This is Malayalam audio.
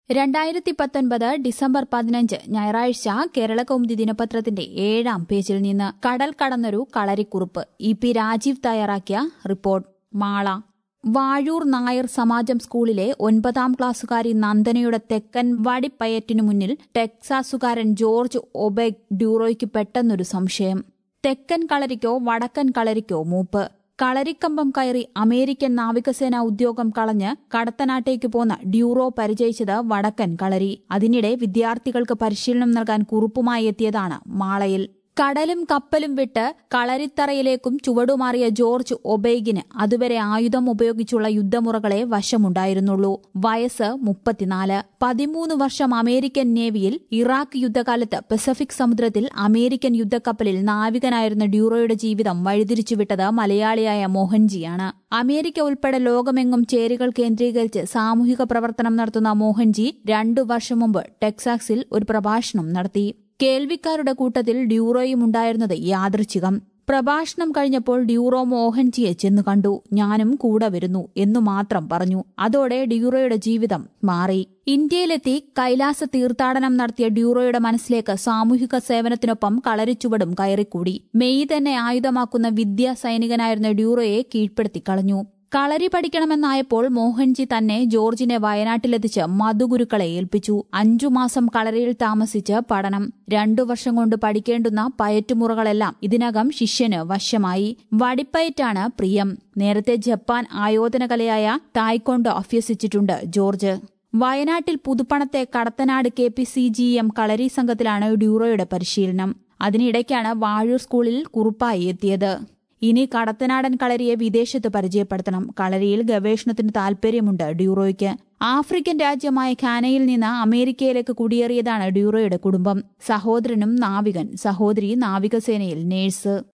രണ്ടായിരത്തി പത്തൊൻപത് ഡിസംബർ പതിനഞ്ച് ഞായറാഴ്ച കേരളകൗമുദി ദിനപത്രത്തിന്റെ ഏഴാം പേജിൽ നിന്ന് കടൽ കടന്നൊരു കളരിക്കുറുപ്പ് ഇ പി രാജീവ് തയ്യാറാക്കിയ റിപ്പോർട്ട് മാള വാഴൂർ നായർ സമാജം സ്കൂളിലെ ഒൻപതാം ക്ലാസ്സുകാരി നന്ദനയുടെ തെക്കൻ വടിപ്പയറ്റിനു മുന്നിൽ ടെക്സാസുകാരൻ ജോർജ് ഒബെഗ് ഡ്യൂറോയ്ക്ക് പെട്ടെന്നൊരു സംശയം തെക്കൻ കളരിക്കോ വടക്കൻ കളരിക്കോ മൂപ്പ് കളരിക്കമ്പം കയറി അമേരിക്കൻ നാവികസേന ഉദ്യോഗം കളഞ്ഞ് കടത്തനാട്ടേക്ക് പോന്ന ഡ്യൂറോ പരിചയിച്ചത് വടക്കൻ കളരി അതിനിടെ വിദ്യാർത്ഥികൾക്ക് പരിശീലനം നൽകാൻ കുറുപ്പുമായി എത്തിയതാണ് മാളയിൽ കടലും കപ്പലും വിട്ട് കളരിത്തറയിലേക്കും ചുവടുമാറിയ ജോർജ് ഒബേഗിന് അതുവരെ ആയുധം ഉപയോഗിച്ചുള്ള യുദ്ധമുറകളെ വശമുണ്ടായിരുന്നുള്ളൂ വയസ്സ് മുപ്പത്തിനാല് പതിമൂന്ന് വർഷം അമേരിക്കൻ നേവിയിൽ ഇറാഖ് യുദ്ധകാലത്ത് പസഫിക് സമുദ്രത്തിൽ അമേരിക്കൻ യുദ്ധക്കപ്പലിൽ നാവികനായിരുന്ന ഡ്യൂറോയുടെ ജീവിതം വഴിതിരിച്ചുവിട്ടത് മലയാളിയായ മോഹൻജിയാണ് അമേരിക്ക ഉൾപ്പെടെ ലോകമെങ്ങും ചേരികൾ കേന്ദ്രീകരിച്ച് സാമൂഹിക പ്രവർത്തനം നടത്തുന്ന മോഹൻജി രണ്ടു വർഷം മുമ്പ് ടെക്സാസിൽ ഒരു പ്രഭാഷണം നടത്തി കേൾവിക്കാരുടെ കൂട്ടത്തിൽ ഡ്യൂറോയും ഉണ്ടായിരുന്നത് യാദൃച്ഛികം പ്രഭാഷണം കഴിഞ്ഞപ്പോൾ ഡ്യൂറോ മോഹൻജിയെ ചെന്നു കണ്ടു ഞാനും കൂടെ വരുന്നു എന്നു മാത്രം പറഞ്ഞു അതോടെ ഡ്യൂറോയുടെ ജീവിതം മാറി ഇന്ത്യയിലെത്തി കൈലാസ തീർത്ഥാടനം നടത്തിയ ഡ്യൂറോയുടെ മനസ്സിലേക്ക് സാമൂഹിക സേവനത്തിനൊപ്പം കളരിച്ചുവടും കയറിക്കൂടി മെയ് തന്നെ ആയുധമാക്കുന്ന വിദ്യാ സൈനികനായിരുന്ന ഡ്യൂറോയെ കീഴ്പ്പെടുത്തി കളഞ്ഞു കളരി പഠിക്കണമെന്നായപ്പോൾ മോഹൻജി തന്നെ ജോർജിനെ വയനാട്ടിലെത്തിച്ച് മധുഗുരുക്കളെ ഏൽപ്പിച്ചു അഞ്ചു മാസം കളരിയിൽ താമസിച്ച് പഠനം രണ്ടു വർഷം കൊണ്ട് പഠിക്കേണ്ടുന്ന പയറ്റുമുറകളെല്ലാം ഇതിനകം ശിഷ്യന് വശമായി വടിപ്പയറ്റാണ് പ്രിയം നേരത്തെ ജപ്പാൻ ആയോധനകലയായ തായ്ക്കൊണ്ടോ അഭ്യസിച്ചിട്ടുണ്ട് ജോർജ് വയനാട്ടിൽ പുതുപ്പണത്തെ Kadathanadu K P C G M Kalari സംഘത്തിലാണ് ഡ്യൂറോയുടെ പരിശീലനം അതിനിടയ്ക്കാണ് വാഴൂർ സ്കൂളിൽ കുറുപ്പായി എത്തിയത് ഇനി കടത്തനാടൻ കളരിയെ വിദേശത്ത് പരിചയപ്പെടുത്തണം കളരിയിൽ ഗവേഷണത്തിന് താൽപര്യമുണ്ട് ഡ്യൂറോയ്ക്ക് ആഫ്രിക്കൻ രാജ്യമായ ഖാനയിൽ നിന്ന് അമേരിക്കയിലേക്ക് കുടിയേറിയതാണ് ഡ്യൂറോയുടെ കുടുംബം സഹോദരനും നാവികൻ സഹോദരി നാവികസേനയിൽ നേഴ്സ്